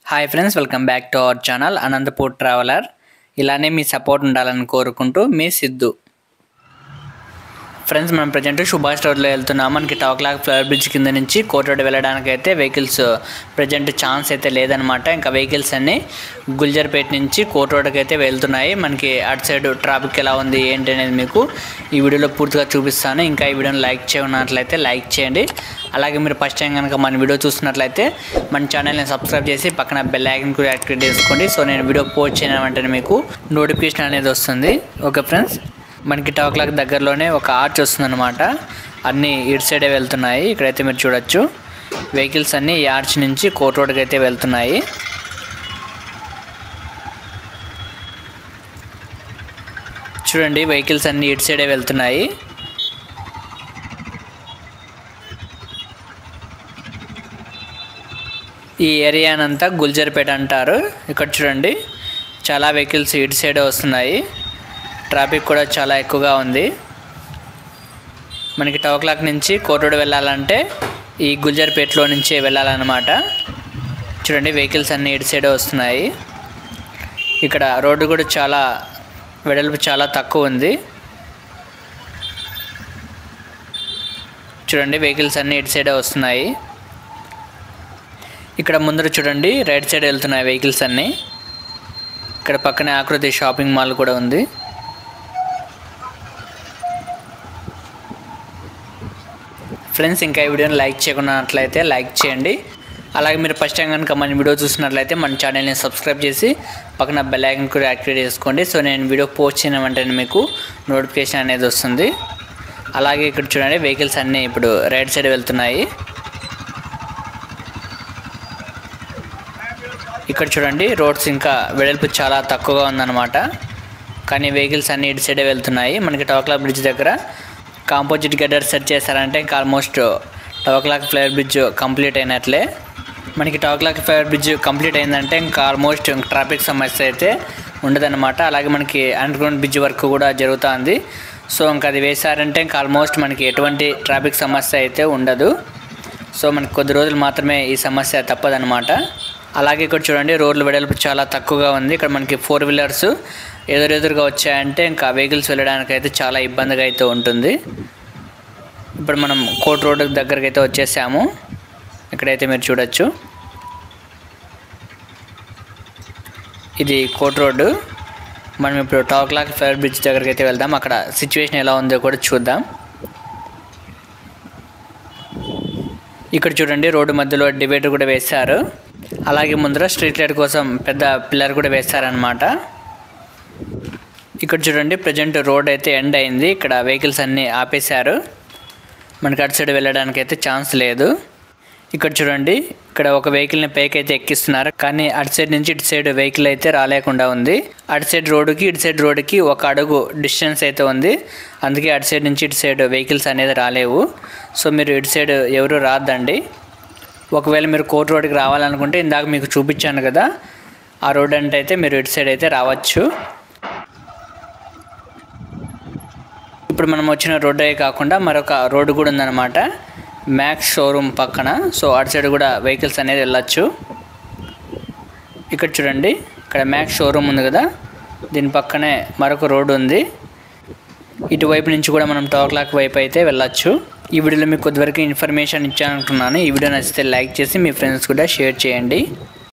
hi friends welcome back to our channel Anantapur traveller ఇలానే మీ support ఉండాలని కోరుకుంటూ మీ సిద్ధు ఫ్రెండ్స్ మనం ప్రజెంట్ సుభాష్ రోడ్లో వెళ్తున్నాం మనకి టాక్లాక్ ఫ్లవర్ బ్రిడ్జ్ కింద నుంచి కోర్ట్ రోడ్ వెళ్ళడానికి అయితే వెహికల్స్ ప్రజెంట్ ఛాన్స్ అయితే లేదనమాట ఇంకా వెహికల్స్ అన్ని గుల్జర్పేట నుంచి కోర్ట్ రోడ్కి అయితే వెళ్తున్నాయి మనకి అటు సైడ్ ట్రాఫిక్ ఎలా ఉంది ఏంటి అనేది మీకు ఈ వీడియోలో పూర్తిగా చూపిస్తాను ఇంకా ఈ వీడియోని లైక్ చేయనట్లయితే లైక్ చేయండి అలాగే మీరు ఫస్ట్ టైం కనుక మన వీడియో చూస్తున్నట్లయితే మన ఛానల్ని సబ్స్క్రైబ్ చేసి పక్కన బెల్ ఐకన్ కూడా యాక్టివేట్ చేసుకోండి సో నేను వీడియో పోస్ట్ చేయడం వెంటనే మీకు నోటిఫికేషన్ అనేది వస్తుంది ఓకే ఫ్రెండ్స్ మనకి టాక్ లాక్ దగ్గరలోనే ఒక ఆర్చ్ వస్తుందన్నమాట అన్నీ ఇటు సైడే వెళ్తున్నాయి ఇక్కడైతే మీరు చూడొచ్చు వెహికల్స్ అన్నీ ఈ ఆర్చ్ నుంచి కోట్ రోడ్కి అయితే వెళ్తున్నాయి చూడండి వెహికల్స్ అన్నీ ఇటు సైడే వెళ్తున్నాయి ఈ ఏరియానంతా గుల్జర్పేట అంటారు ఇక్కడ చూడండి చాలా వెహికల్స్ ఇటు సైడే వస్తున్నాయి ట్రాఫిక్ కూడా చాలా ఎక్కువగా ఉంది మనకి టవ్ క్లాక్ నుంచి కోటోడు వెళ్ళాలంటే ఈ గుల్జర్పేటలో నుంచే వెళ్ళాలన్నమాట చూడండి వెహికల్స్ అన్నీ ఇటు సైడే వస్తున్నాయి ఇక్కడ రోడ్డు కూడా చాలా వెడల్పు చాలా తక్కువ ఉంది చూడండి వెహికల్స్ అన్నీ ఇటు సైడే వస్తున్నాయి ఇక్కడ ముందర చూడండి రైట్ సైడ్ వెళ్తున్నాయి వెహికల్స్ అన్నీ ఇక్కడ పక్కనే ఆకృతి షాపింగ్ మాల్ కూడా ఉంది ఫ్రెండ్స్ ఇంకా ఈ వీడియోని లైక్ చేయకున్నట్లయితే లైక్ చేయండి అలాగే మీరు ఫస్ట్ టైం కనుక మన వీడియో చూసినట్లయితే మన ఛానల్ని సబ్స్క్రైబ్ చేసి పక్కన బెల్ ఐకన్ కూడా యాక్టివేట్ చేసుకోండి సో నేను వీడియో పోస్ట్ చేయడం వెంటనే మీకు నోటిఫికేషన్ అనేది వస్తుంది అలాగే ఇక్కడ చూడండి వెహికల్స్ అన్నీ ఇప్పుడు రైట్ సైడ్ వెళ్తున్నాయి ఇక్కడ చూడండి రోడ్స్ ఇంకా వెడల్పు చాలా తక్కువగా ఉందన్నమాట కానీ వెహికల్స్ అన్ని ఇటు సైడే వెళ్తున్నాయి మనకి టవక్లా బ్రిడ్జ్ దగ్గర కాంపోజిట్ గడ్డర్ సెట్ చేశారంటే ఇంకా almost tower clock flyover bridge complete అయినట్లే మనకి టవక్లాక్ ఫ్లైర్ బ్రిడ్జ్ కంప్లీట్ అయిందంటే ఇంకా ఆల్మోస్ట్ ట్రాఫిక్ సమస్య అయితే ఉండదన్నమాట అలాగే మనకి అండర్గ్రౌండ్ బ్రిడ్జ్ వర్క్ కూడా జరుగుతుంది సో ఇంకా అది వేశారంటే ఇంకా ఆల్మోస్ట్ మనకి ఎటువంటి ట్రాఫిక్ సమస్య అయితే ఉండదు సో మనకి కొద్ది రోజులు మాత్రమే ఈ సమస్య తప్పదనమాట అలాగే ఇక్కడ చూడండి రోడ్ల వెడల్పు చాలా తక్కువగా ఉంది ఇక్కడ మనకి ఫోర్ వీలర్స్ ఎదురెదురుగా వచ్చాయంటే ఇంకా వెహికల్స్ వెళ్ళడానికి అయితే చాలా ఇబ్బందిగా అయితే ఉంటుంది ఇప్పుడు మనం కోట్ రోడ్ దగ్గరికి అయితే వచ్చేసాము ఇక్కడైతే మీరు చూడొచ్చు ఇది కోట్ రోడ్డు మనం ఇప్పుడు టాక్ లాక్ ఫైర్ బ్రిడ్జ్ దగ్గరికి అయితే వెళ్దాం అక్కడ సిచ్యువేషన్ ఎలా ఉందో కూడా చూద్దాం ఇక్కడ చూడండి రోడ్డు మధ్యలో డివైడర్ కూడా వేశారు అలాగే ముందర స్ట్రీట్ లైట్ కోసం పెద్ద పిల్లర్ కూడా వేశారనమాట ఇక్కడ చూడండి ప్రజెంట్ రోడ్ అయితే ఎండ్ అయింది ఇక్కడ వెహికల్స్ అన్నీ ఆపేశారు మనకి అటు సైడ్ వెళ్ళడానికి అయితే ఛాన్స్ లేదు ఇక్కడ చూడండి ఇక్కడ ఒక వెహికల్ని పైకి అయితే ఎక్కిస్తున్నారు కానీ అటు సైడ్ నుంచి ఇటు సైడ్ వెహికల్ అయితే రాలేకుండా ఉంది అటు సైడ్ రోడ్డుకి ఇటు సైడ్ రోడ్డుకి ఒక అడుగు డిస్టెన్స్ అయితే ఉంది అందుకే అటు సైడ్ నుంచి ఇటు సైడ్ వెహికల్స్ అనేది రాలేవు సో మీరు ఇటు సైడ్ ఎవరు రాద్దండి ఒకవేళ మీరు కోర్ట్ రోడ్కి రావాలనుకుంటే ఇందాక మీకు చూపించాను కదా ఆ రోడ్ అంటే అయితే మీరు ఇటు సైడ్ అయితే రావచ్చు ఇప్పుడు మనం వచ్చిన రోడ్డే కాకుండా మరొక రోడ్డు కూడా ఉందన్నమాట మ్యాక్స్ షోరూమ్ పక్కన సో అటు సైడ్ కూడా వెహికల్స్ అనేది వెళ్ళచ్చు ఇక్కడ చూడండి ఇక్కడ మ్యాక్స్ షోరూమ్ ఉంది కదా దీని పక్కనే మరొక రోడ్డు ఉంది ఇటువైపు నుంచి కూడా మనం టవర్ క్లాక్ వైపు అయితే వెళ్ళచ్చు ఈ వీడియోలో మీకు కొద్దివరకు ఇన్ఫర్మేషన్ ఇచ్చాను అనుకున్నాను ఈ వీడియో నచ్చితే లైక్ చేసి మీ ఫ్రెండ్స్ కూడా షేర్ చేయండి